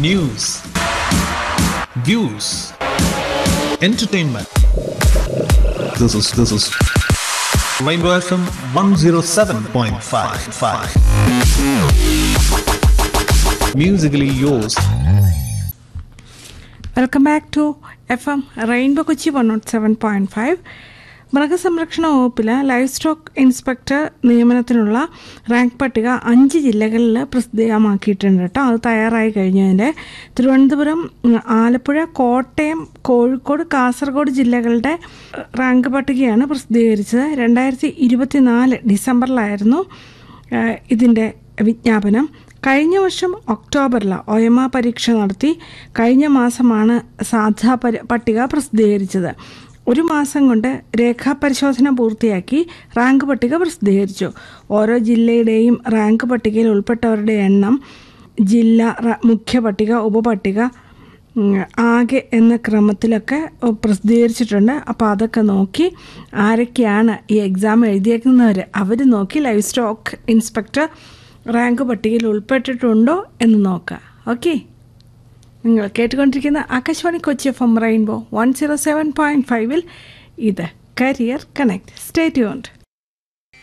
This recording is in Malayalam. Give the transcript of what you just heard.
news, views, entertainment. This is this is Rainbow FM 107.55. Musically yours. Welcome back to F M rainbow Kochi one nought seven point five മൃഗസംരക്ഷണ വകുപ്പിൽ ലൈഫ് സ്റ്റോക്ക് ഇൻസ്പെക്ടർ നിയമനത്തിനുള്ള റാങ്ക് പട്ടിക അഞ്ച് ജില്ലകളിൽ പ്രസിദ്ധീകമാക്കിയിട്ടുണ്ട് കേട്ടോ അത് തയ്യാറായി കഴിഞ്ഞതിൻ്റെ തിരുവനന്തപുരം ഉം, ആലപ്പുഴ കോട്ടയം കോഴിക്കോട് കാസർഗോഡ് ജില്ലകളുടെ ഏഹ്, റാങ്ക് പട്ടികയാണ് പ്രസിദ്ധീകരിച്ചത് രണ്ടായിരത്തി ഇരുപത്തിനാല് ഡിസംബറിലായിരുന്നു ഏഹ്, ഇതിൻ്റെ വിജ്ഞാപനം കഴിഞ്ഞ വർഷം ഒക്ടോബറിൽ ഒയമ പരീക്ഷ നടത്തി കഴിഞ്ഞ മാസമാണ് സാധാ പരി- പട്ടിക പ്രസിദ്ധീകരിച്ചത് ഒരു മാസം കൊണ്ട് രേഖാപരിശോധന പൂർത്തിയാക്കി റാങ്ക് പട്ടിക പ്രസിദ്ധീകരിച്ചു ഓരോ ജില്ലയുടെയും റാങ്ക് പട്ടികയിൽ ഉൾപ്പെട്ടവരുടെ എണ്ണം ജില്ല റ- മുഖ്യ പട്ടിക ഉപപട്ടിക ഉം, ആകെ എന്ന ക്രമത്തിലൊക്കെ പ്രസിദ്ധീകരിച്ചിട്ടുണ്ട് അപ്പോൾ അതൊക്കെ നോക്കി ആരൊക്കെയാണ് ഈ എക്സാം എഴുതിയേക്കുന്നവർ അവർ നോക്കി ലൈഫ് സ്റ്റോക്ക് ഇൻസ്പെക്ടർ റാങ്ക് പട്ടികയിൽ ഉൾപ്പെട്ടിട്ടുണ്ടോ എന്ന് നോക്കുക ഓക്കെ നിങ്ങൾ കേട്ടുകൊണ്ടിരിക്കുന്ന Akashvani Kochi F M rainbow one zero seven point ഫൈവിൽ ഇത് കരിയർ കണക്ട് സ്റ്റേ ട്യൂൺഡ്